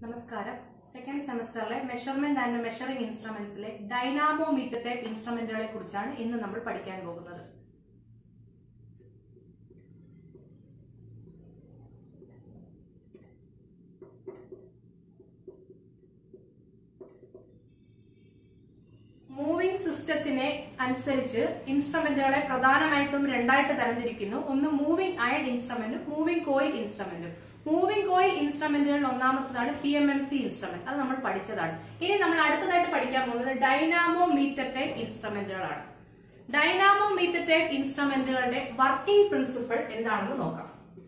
നമസ്കാരം സെക്കൻഡ് സെമസ്റ്ററിലെ measurement and measuring ഇൻസ്ട്രുമെന്റ്സിലെ ഡൈനാമോമീറ്റർ ടൈപ്പ് ഇൻസ്ട്രുമെന്റുകളെ കുറിച്ചാണ് ഇന്ന് നമ്മൾ പഠിക്കാൻ പോകുന്നത് മൂവിംഗ് സിസ്റ്റത്തിനെ അനുസരിച്ച് ഇൻസ്ട്രുമെന്റുകളെ പ്രധാനമായിട്ടും രണ്ടായിട്ട് തരംതിരിക്കുന്നു ഒന്ന് മൂവിംഗ് അയഡ് ഇൻസ്ട്രുമെന്റും മൂവിംഗ് കോയിൽ ഇൻസ്ട്രുമെന്റും മൂവിംഗ് കോയിൽ ഇൻസ്ട്രുമെന്റുകളിൽ ഒന്നാമത്തതാണ് P M M C instrument അത് നമ്മൾ പഠിച്ചതാണ് ഇനി നമ്മൾ അടുത്തതായിട്ട് പഠിക്കാൻ പോകുന്നത് ഡൈനാമോ മീറ്റർ ടൈപ്പ് ഇൻസ്ട്രുമെന്റുകളാണ് ഡൈനാമോ മീറ്റർ ടൈപ്പ് ഇൻസ്ട്രുമെന്റുകളുടെ വർക്കിംഗ് പ്രിൻസിപ്പിൾ എന്താണെന്ന് നോക്കാം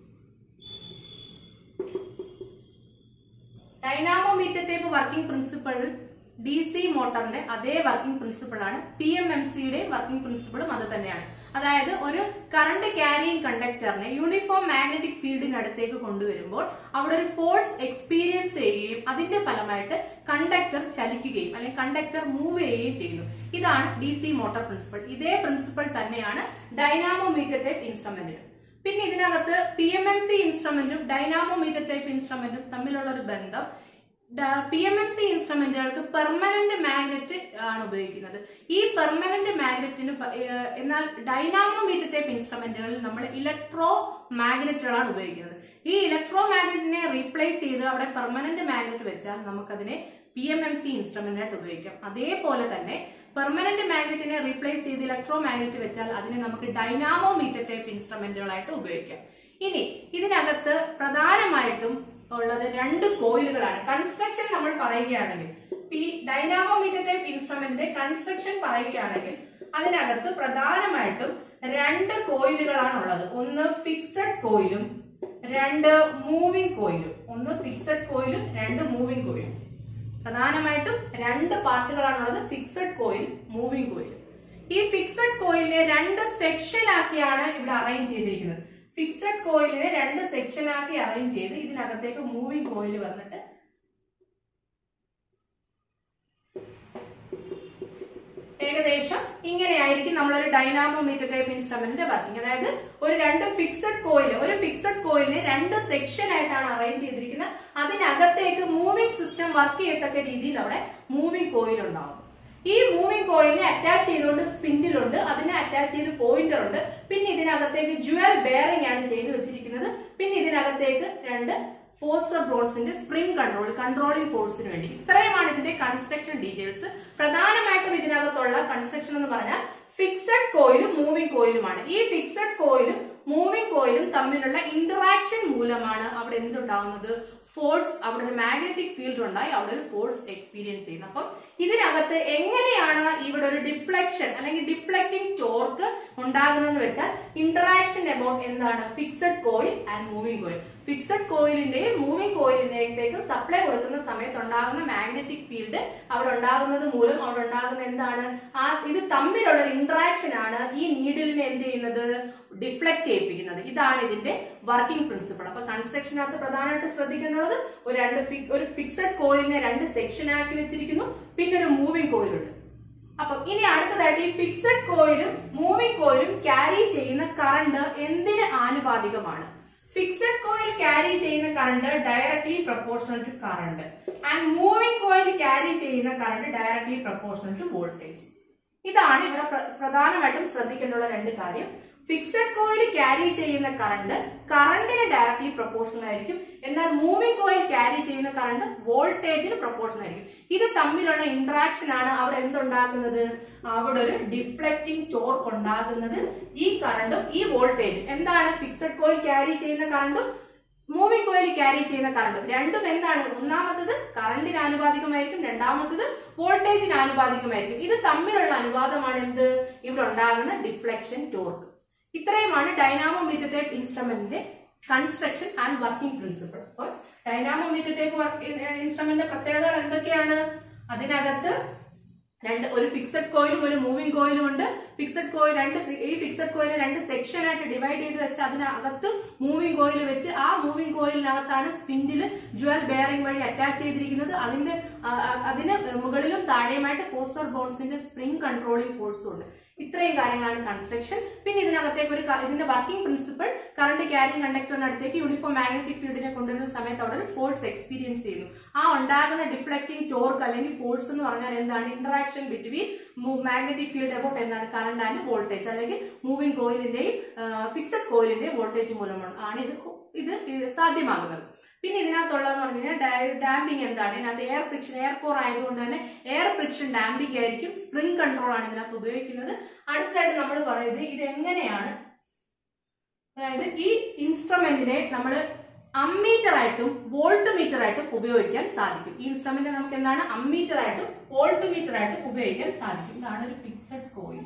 dynamometer type working principle D C മോട്ടറിന്റെ അതേ വർക്കിംഗ് പ്രിൻസിപ്പിൾ ആണ് പി എം എം സിയുടെ വർക്കിംഗ് പ്രിൻസിപ്പിളും അത് തന്നെയാണ് അതായത് ഒരു കറണ്ട് ക്യാരിയിങ് കണ്ടക്ടറിനെ യൂണിഫോം മാഗ്നറ്റിക് ഫീൽഡിനടുത്തേക്ക് കൊണ്ടുവരുമ്പോൾ അവിടെ ഒരു ഫോഴ്സ് എക്സ്പീരിയൻസ് ചെയ്യുകയും അതിന്റെ ഫലമായിട്ട് കണ്ടക്ടർ ചലിക്കുകയും അല്ലെങ്കിൽ കണ്ടക്ടർ മൂവ് ചെയ്യുകയും ചെയ്യുന്നു ഇതാണ് ഡി സി മോട്ടോർ പ്രിൻസിപ്പിൾ ഇതേ പ്രിൻസിപ്പിൾ തന്നെയാണ് ഡൈനാമോമീറ്റർ ടൈപ്പ് ഇൻസ്ട്രുമെന്റിനും പിന്നെ ഇതിനകത്ത് പി എം എം സി ഇൻസ്ട്രുമെന്റും ഡൈനാമോമീറ്റർ ടൈപ്പ് ഇൻസ്ട്രുമെന്റും തമ്മിലുള്ള ഒരു ബന്ധം പി എം എം സി ഇൻസ്ട്രുമെന്റുകൾക്ക് പെർമനന്റ് മാഗ്നറ്റ് ആണ് ഉപയോഗിക്കുന്നത് ഈ പെർമനന്റ് മാഗ്നറ്റിന് പ- ഏഹ് എന്നാൽ ഡൈനാമോമീറ്റർ ടൈപ്പ് ഇൻസ്ട്രുമെന്റുകളിൽ നമ്മൾ ഇലക്ട്രോ മാഗ്നറ്റുകളാണ് ഉപയോഗിക്കുന്നത് ഈ ഇലക്ട്രോ മാഗ്നറ്റിനെ റീപ്ലേസ് ചെയ്ത് അവിടെ പെർമനന്റ് മാഗ്നറ്റ് വെച്ചാൽ നമുക്കതിനെ P M M C instrument ആയിട്ട് ഉപയോഗിക്കാം അതേപോലെ തന്നെ പെർമനന്റ് മാഗ്നറ്റിനെ റീപ്ലേസ് ചെയ്ത് ഇലക്ട്രോ മാഗ്നറ്റ് വെച്ചാൽ അതിനെ നമുക്ക് ഡൈനാമോമീറ്റർ ടൈപ്പ് ഇൻസ്ട്രുമെന്റുകളായിട്ട് ഉപയോഗിക്കാം ഇനി ഇതിനകത്ത് പ്രധാനമായിട്ടും ഉള്ളത് രണ്ട് കോയിലുകളാണ് കൺസ്ട്രക്ഷൻ നമ്മൾ പറയുകയാണെങ്കിൽ ഈ ഡൈനാമോമീറ്റർ ടൈപ്പ് ഇൻസ്ട്രുമെന്റിന്റെ കൺസ്ട്രക്ഷൻ പറയുകയാണെങ്കിൽ അതിനകത്ത് പ്രധാനമായിട്ടും രണ്ട് കോയിലുകളാണ് ഉള്ളത് ഒന്ന് ഫിക്സഡ് കോയിലും രണ്ട് മൂവിംഗ് കോയിലും ഒന്ന് ഫിക്സഡ് കോയിലും രണ്ട് മൂവിംഗ് കോയിലും പ്രധാനമായിട്ടും രണ്ട് പാർട്ടുകളാണുള്ളത് ഫിക്സഡ് കോയിൽ മൂവിംഗ് കോയിൽ ഈ ഫിക്സഡ് കോയിലിനെ രണ്ട് സെക്ഷൻ ആക്കിയാണ് ഇവിടെ അറേഞ്ച് ചെയ്തിരിക്കുന്നത് ഫിക്സഡ് കോയിലിനെ രണ്ട് സെക്ഷൻ ആക്കി അറേഞ്ച് ചെയ്ത് ഇതിനകത്തേക്ക് മൂവിംഗ് കോയിൽ വന്നിട്ട് ഏകദേശം ഇങ്ങനെയായിരിക്കും നമ്മളൊരു ഡൈനാമോമീറ്റർ ടൈപ്പ് ഇൻസ്ട്രുമെന്റിന്റെ വർക്കിംഗ് അതായത് ഒരു രണ്ട് ഫിക്സഡ് കോയിൽ ഒരു ഫിക്സഡ് കോയിലിനെ രണ്ട് സെക്ഷൻ ആയിട്ടാണ് അറേഞ്ച് ചെയ്തിരിക്കുന്നത് അതിനകത്തേക്ക് മൂവിംഗ് സിസ്റ്റം വർക്ക് ചെയ്യത്തക്ക രീതിയിൽ അവിടെ മൂവിംഗ് കോയിൽ ഉണ്ടാവും ഈ മൂവിംഗ് കോയിലിനെ അറ്റാച്ച് ചെയ്തുകൊണ്ട് സ്പിൻഡിലുണ്ട് അതിനെ അറ്റാച്ച് ചെയ്ത് പോയിന്റർ ഉണ്ട് പിന്നെ ഇതിനകത്തേക്ക് ജുവൽ ബെയറിംഗ് ആണ് ചെയ്തു വെച്ചിരിക്കുന്നത് പിന്നെ ഇതിനകത്തേക്ക് രണ്ട് ഫോസ്റ്റർ ബ്രോൺസിന്റെ സ്പ്രിംഗ് കൺട്രോൾ കൺട്രോളിംഗ് ഫോഴ്സിന് വേണ്ടി ഇത്രയുമാണ് ഇതിന്റെ കൺസ്ട്രക്ഷൻ ഡീറ്റെയിൽസ് പ്രധാനമായിട്ടും ഇതിനകത്തുള്ള കൺസ്ട്രക്ഷൻ എന്ന് പറഞ്ഞാൽ ഫിക്സഡ് കോയിലും മൂവിംഗ് കോയിലുമാണ് ഈ ഫിക്സഡ് കോയിലും മൂവിംഗ് കോയിലും തമ്മിലുള്ള ഇന്ററാക്ഷൻ മൂലമാണ് അവിടെ എന്തുണ്ടാവുന്നത് ഫോഴ്സ് അവിടെ ഒരു മാഗ്നറ്റിക് ഫീൽഡ് ഉണ്ടായി അവിടെ ഒരു ഫോഴ്സ് എക്സ്പീരിയൻസ് ചെയ്യുന്നത് അപ്പം ഇതിനകത്ത് എങ്ങനെയാണ് ഇവിടെ ഒരു ഡിഫ്ലക്ഷൻ അല്ലെങ്കിൽ ഡിഫ്ലക്റ്റിംഗ് ടോർക്ക് ഉണ്ടാകുന്നതെന്ന് വെച്ചാൽ ഇന്ററാക്ഷൻ അബൌട്ട് എന്താണ് fixed coil and moving coil fixed കോയിലിന്റെയും മൂവിംഗ് കോയിലിന്റെയും സപ്ലൈ കൊടുക്കുന്ന സമയത്ത് ഉണ്ടാകുന്ന മാഗ്നറ്റിക് ഫീൽഡ് അവിടെ ഉണ്ടാകുന്നത് മൂലം അവിടെ ഉണ്ടാകുന്ന എന്താണ് ആ ഇത് തമ്മിലുള്ള ഒരു ഇന്ററാക്ഷൻ ആണ് ഈ നീഡിലിനെ എന്ത് ചെയ്യുന്നത് ഡിഫ്ലക്ട് ചെയ്യിപ്പിക്കുന്നത് ഇതാണ് ഇതിന്റെ വർക്കിംഗ് പ്രിൻസിപ്പിൾ അപ്പൊ കൺസ്ട്രക്ഷനകത്ത് പ്രധാനമായിട്ട് ശ്രദ്ധിക്കേണ്ടത് ഒരു രണ്ട് fi- ഒരു ഫിക്സഡ് കോയിലിനെ രണ്ട് സെക്ഷൻ ആക്കി വെച്ചിരിക്കുന്നു പിന്നെ ഒരു മൂവിംഗ് കോയിലുണ്ട് അപ്പൊ ഇനി അടുത്തതായിട്ട് ഈ ഫിക്സഡ് കോയിലും മൂവിംഗ് കോയിലും ക്യാരി ചെയ്യുന്ന കറണ്ട് എന്തിന് ആനുപാതികമാണ് ഫിക്സഡ് കോയിൽ ക്യാരി ചെയ്യുന്ന current directly proportional to current and moving coil carry ചെയ്യുന്ന current directly proportional to voltage ഇതാണ് ഇവിടെ പ്ര- പ്രധാനമായിട്ടും ശ്രദ്ധിക്കേണ്ടുള്ള രണ്ട് കാര്യം ഫിക്സഡ് കോയിൽ ക്യാരി ചെയ്യുന്ന കറണ്ട് കറണ്ടിന് ഡയറക്ട്ലി പ്രൊപ്പോർഷണൽ ആയിരിക്കും എന്നാൽ മൂവിംഗ് കോയിൽ ക്യാരി ചെയ്യുന്ന കറണ്ട് വോൾട്ടേജിന് പ്രൊപ്പോർഷണൽ ആയിരിക്കും ഇത് തമ്മിലുള്ള ഇന്ററാക്ഷൻ ആണ് അവിടെ എന്തുണ്ടാക്കുന്നത് അവിടെ ഒരു ഡിഫ്ലക്റ്റിംഗ് ടോർക്ക് ഉണ്ടാകുന്നത് ഈ കറണ്ടും ഈ വോൾട്ടേജ് എന്താണ് ഫിക്സഡ് കോയിൽ ക്യാരി ചെയ്യുന്ന കറണ്ടും മൂവിംഗ് കോയിൽ ക്യാരി ചെയ്യുന്ന കറണ്ടും രണ്ടും എന്താണ് ഒന്നാമത്തത് കറണ്ടിന് ആനുപാതികമായിരിക്കും രണ്ടാമത്തത് വോൾട്ടേജിന് ആനുപാതികമായിരിക്കും ഇത് തമ്മിലുള്ള അനുപാതമാണ് എന്ത് ഇവിടെ ഉണ്ടാകുന്ന ഡിഫ്ലക്ഷൻ ടോർക്ക് ഇത്രയുമാണ് ഡൈനാമോമീറ്റർ ടൈപ്പ് ഇൻസ്ട്രുമെന്റിന്റെ കൺസ്ട്രക്ഷൻ ആൻഡ് വർക്കിംഗ് പ്രിൻസിപ്പിൾ അപ്പോൾ ഡൈനാമോമീറ്റർ ടൈപ്പ് വർക്ക് ഇൻസ്ട്രുമെന്റിന്റെ പ്രത്യേകതകൾ എന്തൊക്കെയാണ് അതിനകത്ത് രണ്ട് ഒരു ഫിക്സഡ് കോയിലും ഒരു മൂവിംഗ് കോയിലും ഉണ്ട് ഫിക്സഡ് കോയിൽ രണ്ട് ഫി- ഈ ഫിക്സഡ് കോയിലെ രണ്ട് സെക്ഷൻ ആയിട്ട് ഡിവൈഡ് ചെയ്ത് വെച്ച് അതിനകത്ത് മൂവിംഗ് കോയിൽ വെച്ച് ആ മൂവിംഗ് കോയിലിനകത്താണ് സ്പിൻഡിൽ ജുവൽ ബെയറിംഗ് വഴി അറ്റാച്ച് ചെയ്തിരിക്കുന്നത് അതിന്റെ ആ, ആ, അതിന് മുകളിലും താഴെയുമായിട്ട് ഫോസ്റ്റർ ബോൺസിന്റെ സ്പ്രിംഗ് കൺട്രോളിംഗ് ഫോഴ്സും ഉണ്ട് ഇത്രയും കാര്യങ്ങളാണ് കൺസ്ട്രക്ഷൻ പിന്നെ ഇതിനകത്തേക്ക് ഒരു ക- ഇതിന്റെ വർക്കിംഗ് പ്രിൻസിപ്പിൾ കറണ്ട് ക്യാരിങ് കണ്ടക്ടറിനടുത്തേക്ക് യൂണിഫോം മാഗ്നറ്റിക് ഫീൽഡിനെ കൊണ്ടുവരുന്ന സമയത്ത് അവിടെ ഒരു ഫോഴ്സ് എക്സ്പീരിയൻസ് ചെയ്യുന്നു ആ ഉണ്ടാകുന്ന ഡിഫ്ലക്റ്റിംഗ് ടോർക്ക് അല്ലെങ്കിൽ ഫോഴ്സ് എന്ന് പറഞ്ഞാൽ എന്താണ് interaction between magnetic field about എന്താണ് കറണ്ട് ആൻഡ് വോൾട്ടേജ് അല്ലെങ്കിൽ മൂവിംഗ് കോയിലിന്റെയും ഫിക്സഡ് കോയിലിന്റെയും വോൾട്ടേജ് മൂലമാണ് ആണ് ഇത് കൊ- ഇത് ഇത് സാധ്യമാകുന്നത് പിന്നെ ഇതിനകത്തുള്ളതെന്ന് പറഞ്ഞു കഴിഞ്ഞാൽ ഡാമ്പിംഗ് എന്താണ് ഇതിനകത്ത് എയർ ഫ്രിക്ഷൻ എയർ കോർ ആയതുകൊണ്ട് തന്നെ എയർ ഫ്രിക്ഷൻ ഡാമ്പിംഗ് ആയിരിക്കും സ്പ്രിംഗ് കൺട്രോൾ ആണ് ഇതിനകത്ത് ഉപയോഗിക്കുന്നത് അടുത്തതായിട്ട് നമ്മൾ പറയുന്നത് ഇത് എങ്ങനെയാണ് അതായത് ഈ ഇൻസ്ട്രുമെന്റിനെ നമ്മൾ അമ്മീറ്റർ ആയിട്ടും വോൾട്ട് മീറ്റർ ആയിട്ടും ഉപയോഗിക്കാൻ സാധിക്കും ഈ ഇൻസ്ട്രുമെന്റ് നമുക്ക് എന്താണ് അമ്മീറ്റർ ആയിട്ടും വോൾട്ട് മീറ്റർ ആയിട്ടും ഉപയോഗിക്കാൻ സാധിക്കും ഇതാണ് ഒരു ഫിക്സഡ് കോയിൽ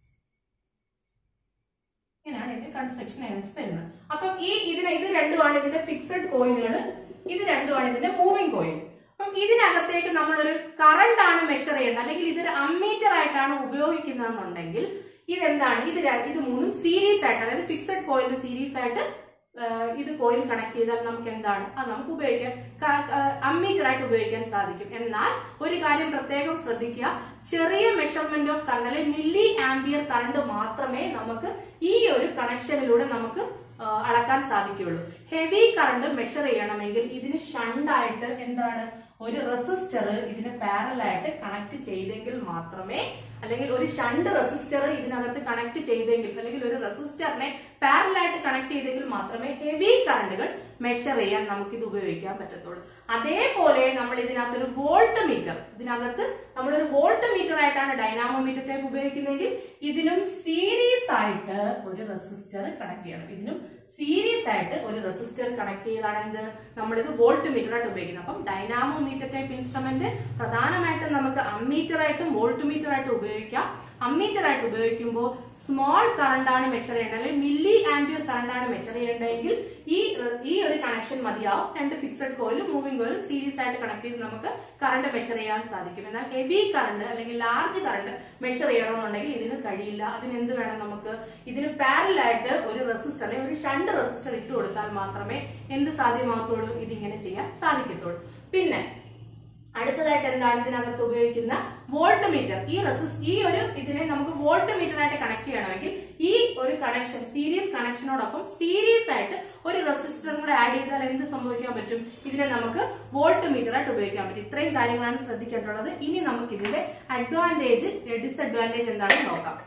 ഇങ്ങനെയാണ് ഇതിന്റെ കൺസ്ട്രക്ഷൻ ഏകദേശം വരുന്നത് അപ്പം ഈ ഇതിന് ഇത് രണ്ടുമാണ് ഇതിന്റെ ഫിക്സഡ് കോയിലുകൾ ഇത് രണ്ടുമാണ് ഇതിന്റെ മൂവിംഗ് കോയിൽ അപ്പം ഇതിനകത്തേക്ക് നമ്മളൊരു കറണ്ട് ആണ് മെഷർ ചെയ്യേണ്ടത് അല്ലെങ്കിൽ ഇതൊരു അമ്മീറ്റർ ആയിട്ടാണ് ഉപയോഗിക്കുന്നതെന്നുണ്ടെങ്കിൽ ഇതെന്താണ് ഇത് ര- ഇത് മൂന്നും സീരീസ് ആയിട്ട് അതായത് ഫിക്സഡ് കോയിലിന് സീരീസ് ആയിട്ട് ആ, ഇത് കോയിൽ കണക്ട് ചെയ്താൽ നമുക്ക് എന്താണ് അത് നമുക്ക് ഉപയോഗിക്കാൻ അമ്മീറ്റർ ആയിട്ട് ഉപയോഗിക്കാൻ സാധിക്കും എന്നാൽ ഒരു കാര്യം പ്രത്യേകം ശ്രദ്ധിക്കുക ചെറിയ മെഷർമെന്റ് ഓഫ് കറണ്ട് അല്ലെങ്കിൽ മില്ലി ആംബിയർ കറണ്ട് മാത്രമേ നമുക്ക് ഈ ഒരു കണക്ഷനിലൂടെ നമുക്ക് ആ, അളക്കാൻ സാധിക്കുകയുള്ളൂ ഹെവി കറണ്ട് മെഷർ ചെയ്യണമെങ്കിൽ ഇതിന് ഷണ്ടായിട്ട് എന്താണ് ഒരു റെസിസ്റ്റർ ഇതിന് പാരൽ ആയിട്ട് കണക്ട് ചെയ്തെങ്കിൽ മാത്രമേ അല്ലെങ്കിൽ ഒരു ഷണ്ട് റെസിസ്റ്റർ ഇതിനകത്ത് കണക്ട് ചെയ്തെങ്കിൽ അല്ലെങ്കിൽ ഒരു റെസിസ്റ്ററിനെ പാരൽ ആയിട്ട് കണക്ട് ചെയ്തെങ്കിൽ മാത്രമേ ഹെവി കറണ്ടുകൾ മെഷർ ചെയ്യാൻ നമുക്ക് ഇത് ഉപയോഗിക്കാൻ പറ്റത്തുള്ളൂ അതേപോലെ നമ്മൾ ഇതിനകത്ത് ഒരു വോൾട്ട് മീറ്റർ ഇതിനകത്ത് നമ്മളൊരു വോൾട്ട് മീറ്റർ ആയിട്ടാണ് ഡൈനാമോമീറ്റർ ടൈപ്പ് ഉപയോഗിക്കുന്നതെങ്കിൽ ഇതിനും സീരീസ് ആയിട്ട് ഒരു റെസിസ്റ്റർ കണക്ട് ചെയ്യണം ഇതിനും സീരീസ് ആയിട്ട് ഒരു റെസിസ്റ്റർ കണക്ട് ചെയ്താണ് എന്ത് നമ്മളിത് വോൾട്ട് മീറ്റർ ആയിട്ട് ഉപയോഗിക്കുന്നത് അപ്പം ഡൈനാമോ മീറ്റർ ടൈപ്പ് ഇൻസ്ട്രുമെന്റ് പ്രധാനമായിട്ടും നമുക്ക് അമ്മീറ്റർ ആയിട്ടും വോൾട്ട് മീറ്റർ ആയിട്ട് ഉപയോഗിക്കാം അമ്മീറ്റർ ആയിട്ട് ഉപയോഗിക്കുമ്പോൾ സ്മോൾ കറണ്ട് ആണ് മെഷർ ചെയ്യേണ്ടത് അല്ലെങ്കിൽ മില്ലി ആംബിയർ കറണ്ട് ആണ് മെഷർ ചെയ്യേണ്ടതെങ്കിൽ ഈ ഈ ഒരു കണക്ഷൻ മതിയാവും രണ്ട് ഫിക്സഡ് കോയിലും മൂവിംഗ് കോയിലും സീരീസ് ആയിട്ട് കണക്ട് ചെയ്ത് നമുക്ക് കറണ്ട് മെഷർ ചെയ്യാൻ സാധിക്കും എന്നാൽ ഹെവി കറണ്ട് അല്ലെങ്കിൽ ലാർജ് കറണ്ട് മെഷർ ചെയ്യണമെന്നുണ്ടെങ്കിൽ ഇതിന് കഴിയില്ല അതിന് എന്ത് വേണം നമുക്ക് ഇതിന് പാരൽ ആയിട്ട് ഒരു റെസിസ്റ്റർ അല്ലെങ്കിൽ ഒരു ഷണ്ട് റെസിസ്റ്റർ ഇട്ട് കൊടുത്താൽ മാത്രമേ എന്ത് സാധ്യമാകത്തുള്ളൂ ഇതിങ്ങനെ ചെയ്യാൻ സാധിക്കത്തുള്ളൂ പിന്നെ അടുത്തതായിട്ട് എന്താണ് ഇതിനകത്ത് ഉപയോഗിക്കുന്ന വോൾട്ട് മീറ്റർ ഈ റെസിസ് ഈ ഒരു ഇതിനെ നമുക്ക് വോൾട്ട് മീറ്റർ ആയിട്ട് കണക്ട് ചെയ്യണമെങ്കിൽ ഈ ഒരു കണക്ഷൻ സീരീസ് കണക്ഷനോടൊപ്പം സീരീസ് ആയിട്ട് ഒരു റെസിസ്റ്ററും കൂടെ ആഡ് ചെയ്താൽ എന്ത് സംഭവിക്കാൻ പറ്റും ഇതിനെ നമുക്ക് വോൾട്ട് മീറ്റർ ആയിട്ട് ഉപയോഗിക്കാൻ പറ്റും ഇത്രയും കാര്യങ്ങളാണ് ശ്രദ്ധിക്കേണ്ടുള്ളത് ഇനി നമുക്ക് ഇതിന്റെ അഡ്വാൻറ്റേജ് ഡിസഡ്വാൻറ്റേജ് എന്താണെന്ന് നോക്കാം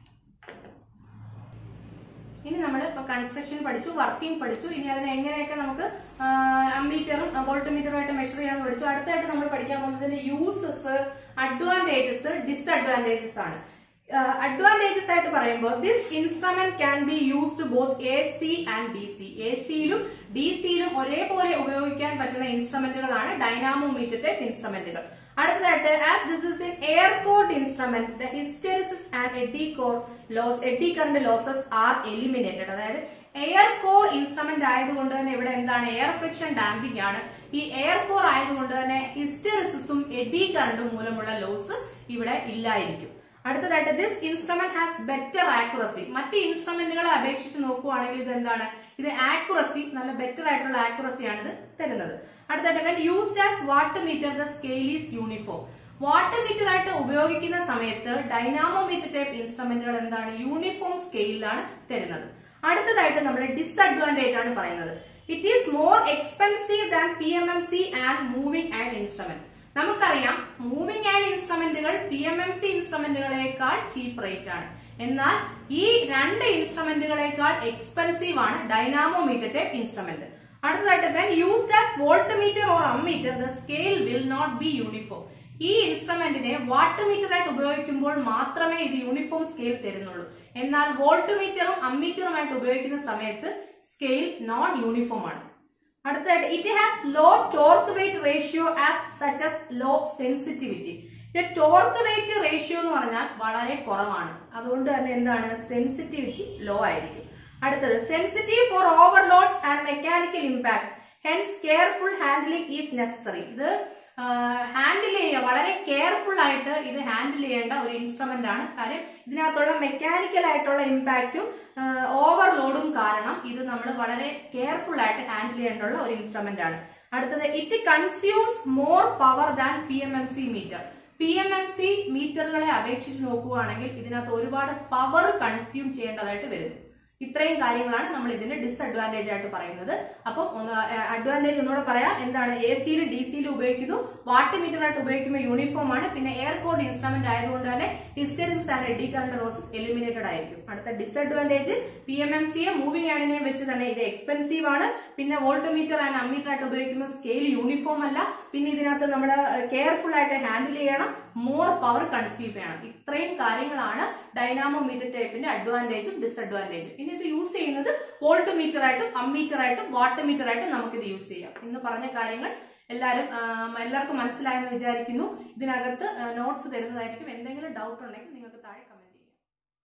ഇനി നമ്മൾ ഇപ്പൊ കൺസ്ട്രക്ഷൻ പഠിച്ചു വർക്കിംഗ് പഠിച്ചു ഇനി അതിനെ എങ്ങനെയൊക്കെ നമുക്ക് അമ്മീറ്ററും വോൾട്ട് മീറ്ററുമായിട്ട് മെഷർ ചെയ്യാൻ പഠിച്ചു അടുത്തായിട്ട് നമ്മൾ പഠിക്കാൻ പോകുന്നതിന്റെ യൂസസ് അഡ്വാൻറ്റേജസ് ഡിസഡ്വാൻറ്റേജസ് ആണ് അഡ്വാൻറ്റേജസ് ആയിട്ട് പറയുമ്പോൾ this instrument can be used both A C and D C A സിയിലും ഡി സിയിലും ഒരേപോലെ ഉപയോഗിക്കാൻ പറ്റുന്ന ഇൻസ്ട്രുമെന്റുകളാണ് ഡൈനാമോമീറ്റർ ടൈപ്പ് ഇൻസ്ട്രുമെന്റുകൾ അടുത്തതായിട്ട് as this is in air cored instrument the hysteresis and eddy core loss eddy current losses are eliminated അതായത് air core instrument ആയതുകൊണ്ട് തന്നെ ഇവിടെ എന്താണ് എയർ ഫ്രിക്ഷൻ ഡാമ്പിംഗ് ആണ് ഈ എയർ കോർ ആയതുകൊണ്ട് തന്നെ ഹിസ്റ്ററിസിസും എഡി കറണ്ടും മൂലമുള്ള ലോസ് ഇവിടെ ഇല്ലായിരിക്കും അടുത്തതായിട്ട് this instrument has better accuracy മറ്റ് ഇൻസ്ട്രുമെന്റുകളെ അപേക്ഷിച്ച് നോക്കുവാണെങ്കിൽ ഇത് എന്താണ് ഇത് ആക്യുറസി നല്ല ബെറ്റർ ആയിട്ടുള്ള ആക്യുറസിയാണ് ഇത് തരുന്നത് അടുത്തതായിട്ട് when used as watt meter the scale is uniform watt meter ആയിട്ട് ഉപയോഗിക്കുന്ന സമയത്ത് ഡൈനാമോമീറ്റർ ടൈപ്പ് ഇൻസ്ട്രുമെന്റുകൾ എന്താണ് യൂണിഫോം സ്കെയിലാണ് തരുന്നത് അടുത്തതായിട്ട് നമ്മൾ ഡിസഡ്വാൻറ്റേജ് ആണ് പറയുന്നത് it is more expensive than P M M C and moving and instrument നമുക്കറിയാം മൂവിംഗ് ആൻഡ് ഇൻസ്ട്രുമെന്റുകൾ പി എം എം സി ഇൻസ്ട്രുമെന്റുകളെക്കാൾ ചീപ്പ് റേറ്റ് ആണ് എന്നാൽ ഈ രണ്ട് ഇൻസ്ട്രുമെന്റുകളെക്കാൾ എക്സ്പെൻസീവ് ആണ് ഡൈനാമോമീറ്റർ ടൈപ്പ് ഇൻസ്ട്രുമെന്റ് അടുത്തതായിട്ട് when used as volt meter or ammeter the scale will not be uniform ഈ ഇൻസ്ട്രുമെന്റിനെ വാട്ട് മീറ്റർ ആയിട്ട് ഉപയോഗിക്കുമ്പോൾ മാത്രമേ ഇത് യൂണിഫോം സ്കെയിൽ തരുന്നുള്ളൂ എന്നാൽ വോൾട്ട് മീറ്ററും അമ്മീറ്ററുമായിട്ട് ഉപയോഗിക്കുന്ന സമയത്ത് സ്കെയിൽ നോൺ യൂണിഫോം ആണ് അടുത്തതായിട്ട് it has low torque weight ratio as such as low sensitivity torque weight ratio എന്ന് പറഞ്ഞാൽ വളരെ കുറവാണ് അതുകൊണ്ട് തന്നെ എന്താണ് സെൻസിറ്റിവിറ്റി ലോ ആയിരിക്കും അടുത്തത് sensitive for overloads and mechanical impact hence careful handling is necessary ഇത് ഹാൻഡിൽ ചെയ്യുക വളരെ കെയർഫുൾ ആയിട്ട് ഇത് ഹാൻഡിൽ ചെയ്യേണ്ട ഒരു ഇൻസ്ട്രുമെന്റ് ആണ് കാര്യം ഇതിനകത്തുള്ള മെക്കാനിക്കൽ ആയിട്ടുള്ള ഇമ്പാക്റ്റും ഓവർലോഡും കാരണം ഇത് നമ്മൾ വളരെ കെയർഫുൾ ആയിട്ട് ഹാൻഡിൽ ചെയ്യേണ്ടുള്ള ഒരു ഇൻസ്ട്രുമെന്റ് ആണ് അടുത്തത് it consumes more power than P M M C meter P M M സി മീറ്ററുകളെ അപേക്ഷിച്ച് നോക്കുകയാണെങ്കിൽ ഇതിനകത്ത് ഒരുപാട് പവർ കൺസ്യൂം ചെയ്യേണ്ടതായിട്ട് വരും ഇത്രയും കാര്യങ്ങളാണ് നമ്മൾ ഇതിന്റെ ഡിസഡ്വാൻറ്റേജ് ആയിട്ട് പറയുന്നത് അപ്പം ഒന്ന് അഡ്വാൻറ്റേജ് ഒന്നുകൂടെ പറയാം എന്താണ് എ സിയിൽ ഡി സിയിൽ ഉപയോഗിക്കുന്നു വാട്ട് മീറ്റർ ആയിട്ട് ഉപയോഗിക്കുമ്പോൾ യൂണിഫോം ആണ് പിന്നെ എയർ കോഡ് ഇൻസ്ട്രുമെന്റ് ആയതുകൊണ്ട് തന്നെ hysteresis and eddy current losses eliminated ആയിരിക്കും അടുത്ത ഡിസഡ്വാൻറ്റേജ് പി എം എം സിയെ മൂവിംഗ് ആണിനെയും വെച്ച് തന്നെ ഇത് എക്സ്പെൻസീവ് ആണ് പിന്നെ വോൾട്ട് മീറ്റർ ആൻഡ് അമ്മീറ്റർ ആയിട്ട് ഉപയോഗിക്കുമ്പോൾ സ്കെയിൽ യൂണിഫോം അല്ല പിന്നെ ഇതിനകത്ത് നമ്മൾ കെയർഫുൾ ആയിട്ട് ഹാൻഡിൽ ചെയ്യണം മോർ പവർ കൺസ്യൂം ചെയ്യണം ഇത്രയും കാര്യങ്ങളാണ് ഡൈനാമോ മീറ്റർ ടൈപ്പിന്റെ അഡ്വാൻറ്റേജും ഡിസഡ്വാൻറ്റേജും ഇനി ഇത് യൂസ് ചെയ്യുന്നത് വോൾട്ട് മീറ്റർ ആയിട്ടും അമ്മീറ്റർ ആയിട്ടും വാട്ട് മീറ്റർ ആയിട്ടും നമുക്ക് ഇത് യൂസ് ചെയ്യാം ഇന്ന് പറഞ്ഞ കാര്യങ്ങൾ എല്ലാവരും ആ, എല്ലാവർക്കും മനസ്സിലായെന്ന് വിചാരിക്കുന്നു ഇതിനകത്ത് നോട്ട്സ് തരുന്നതായിരിക്കും എന്തെങ്കിലും ഡൗട്ട് ഉണ്ടെങ്കിൽ നിങ്ങൾക്ക് താഴെ